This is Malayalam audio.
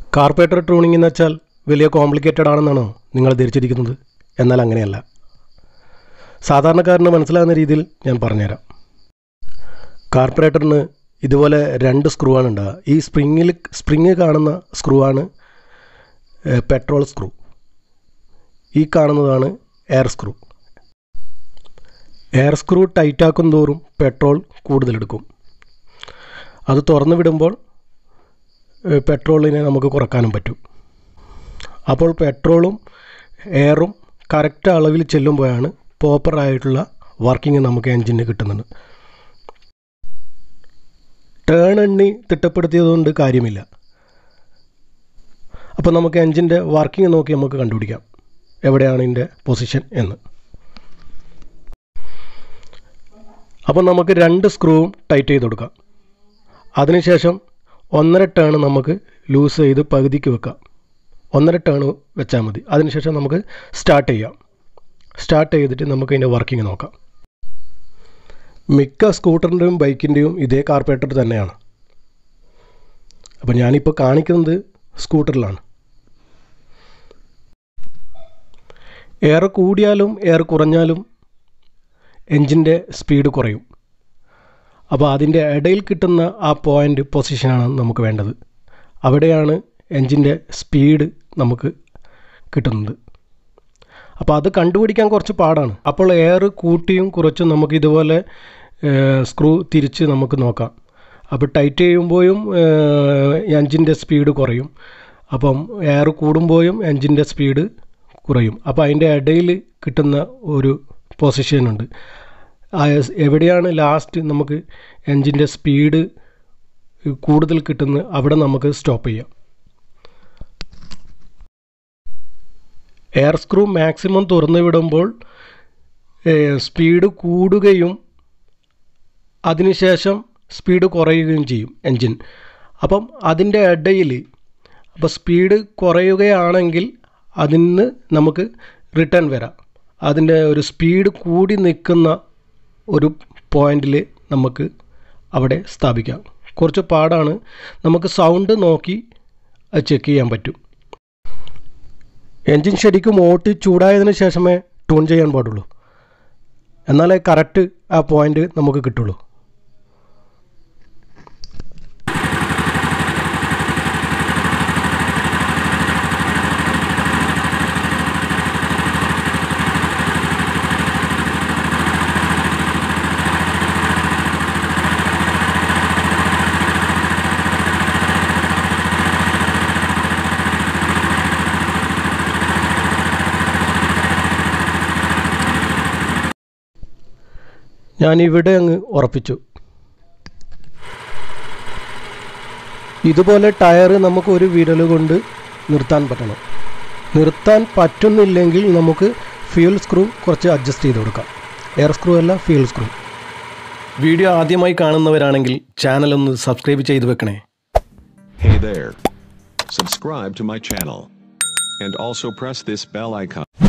കാർപ്പറേറ്റർ ട്യൂണിംഗ് എന്ന് വെച്ചാൽ വലിയ കോംപ്ലിക്കേറ്റഡ് ആണെന്നാണോ നിങ്ങൾ ധരിച്ചിരിക്കുന്നത് എന്നാൽ അങ്ങനെയല്ല സാധാരണക്കാരന് മനസ്സിലാകുന്ന രീതിയിൽ ഞാൻ പറഞ്ഞുതരാം കാർപ്പറേറ്ററിന് ഇതുപോലെ രണ്ട് സ്ക്രൂ ആണ് ഉണ്ടാകുക ഈ സ്പ്രിങ്ങിൽ സ്പ്രിങ് കാണുന്ന സ്ക്രൂ ആണ് ഏഹ്, പെട്രോൾ സ്ക്രൂ ഈ കാണുന്നതാണ് എയർ സ്ക്രൂ എയർ സ്ക്രൂ ടൈറ്റാക്കും തോറും പെട്രോൾ കൂടുതലെടുക്കും അത് തുറന്നു വിടുമ്പോൾ ഏഹ്, പെട്രോളിനെ നമുക്ക് കുറക്കാനും പറ്റും അപ്പോൾ പെട്രോളും എയറും കറക്റ്റ് അളവിൽ ചെല്ലുമ്പോഴാണ് പ്രോപ്പറായിട്ടുള്ള വർക്കിംഗ് നമുക്ക് എൻജിന് കിട്ടുന്നത് ടേൺ എണ്ണി തിട്ടപ്പെടുത്തിയതുകൊണ്ട് കാര്യമില്ല അപ്പോൾ നമുക്ക് എൻജിൻ്റെ വർക്കിംഗ് നോക്കി നമുക്ക് കണ്ടുപിടിക്കാം എവിടെയാണ് ഇതിൻ്റെ പൊസിഷൻ എന്ന് അപ്പോൾ നമുക്ക് രണ്ട് സ്ക്രൂവും ടൈറ്റ് ചെയ്ത് കൊടുക്കാം അതിനുശേഷം ഒന്നര ടേൺ നമുക്ക് ലൂസ് ചെയ്ത് പകുതിക്ക് വെക്കാം ഒന്നര ടേൺ വെച്ചാൽ മതി അതിനുശേഷം നമുക്ക് സ്റ്റാർട്ട് ചെയ്യാം സ്റ്റാർട്ട് ചെയ്തിട്ട് നമുക്ക് ഇതിൻ്റെ വർക്കിംഗ് നോക്കാം മിക്ക സ്കൂട്ടറിൻ്റെയും ബൈക്കിൻ്റെയും ഇതേ കാർപ്പറേറ്റർ തന്നെയാണ് അപ്പോൾ ഞാനിപ്പോൾ കാണിക്കുന്നത് സ്കൂട്ടറിലാണ് എയർ കൂടിയാലും എയർ കുറഞ്ഞാലും എൻജിൻ്റെ സ്പീഡ് കുറയും അപ്പോൾ അതിൻ്റെ ഇടയിൽ കിട്ടുന്ന ആ പോയിൻ്റ് പൊസിഷനാണ് നമുക്ക് വേണ്ടത് അവിടെയാണ് എൻജിൻ്റെ സ്പീഡ് നമുക്ക് കിട്ടുന്നത് അപ്പോൾ അത് കണ്ടുപിടിക്കാൻ കുറച്ച് പാടാണ് അപ്പോൾ എയർ കൂട്ടിയും കുറച്ചും നമുക്ക് ഇതുപോലെ സ്ക്രൂ തിരിച്ച് നമുക്ക് നോക്കാം അപ്പോൾ ടൈറ്റ് ചെയ്യുമ്പോഴും എൻജിൻ്റെ സ്പീഡ് കുറയും അപ്പം എയർ കൂടുമ്പോഴും എൻജിൻ്റെ സ്പീഡ് കുറയും അപ്പോൾ അതിൻ്റെ ഇടയിൽ കിട്ടുന്ന ഒരു പൊസിഷനുണ്ട് ആ സ് എവിടെയാണ് ലാസ്റ്റ് നമുക്ക് എൻജിൻ്റെ സ്പീഡ് കൂടുതൽ കിട്ടുന്നത് അവിടെ നമുക്ക് സ്റ്റോപ്പ് ചെയ്യാം എയർ സ്ക്രൂ മാക്സിമം തുറന്നു വിടുമ്പോൾ സ്പീഡ് കൂടുകയും അതിനുശേഷം സ്പീഡ് കുറയുകയും ചെയ്യും എൻജിൻ അപ്പം അതിൻ്റെ ഇടയിൽ അപ്പോൾ സ്പീഡ് കുറയുകയാണെങ്കിൽ അതിന് നമുക്ക് റിട്ടേൺ വരാം അതിൻ്റെ ഒരു സ്പീഡ് കൂടി നിൽക്കുന്ന ഒരു പോയിന്റിൽ നമുക്ക് അവിടെ സ്ഥാപിക്കാം കുറച്ച് പാടാണ് നമുക്ക് സൗണ്ട് നോക്കി അത് ചെക്ക് ചെയ്യാൻ പറ്റും എൻജിൻ ശരിക്കും ഓട്ടി ചൂടായതിനു ശേഷമേ ട്യൂൺ ചെയ്യാൻ പാടുള്ളൂ എന്നാലേ കറക്റ്റ് ആ പോയിന്റ് നമുക്ക് കിട്ടുള്ളൂ ഞാൻ ഇവിടെ അങ്ങ് ഉറപ്പിച്ചു ഇതുപോലെ ടയർ നമുക്ക് ഒരു വിരൽ കൊണ്ട് നിർത്താൻ പറ്റണം നിർത്താൻ പറ്റുന്നില്ലെങ്കിൽ നമുക്ക് ഫ്യൂൽ സ്ക്രൂ കുറച്ച് അഡ്ജസ്റ്റ് ചെയ്ത് കൊടുക്കാം എയർ സ്ക്രൂ അല്ല ഫ്യൂൽ സ്ക്രൂ വീഡിയോ ആദ്യമായി കാണുന്നവരാണെങ്കിൽ ചാനൽ ഒന്ന് സബ്സ്ക്രൈബ് ചെയ്ത് വെക്കണേ Hey there. Subscribe to my channel. And also press this bell icon.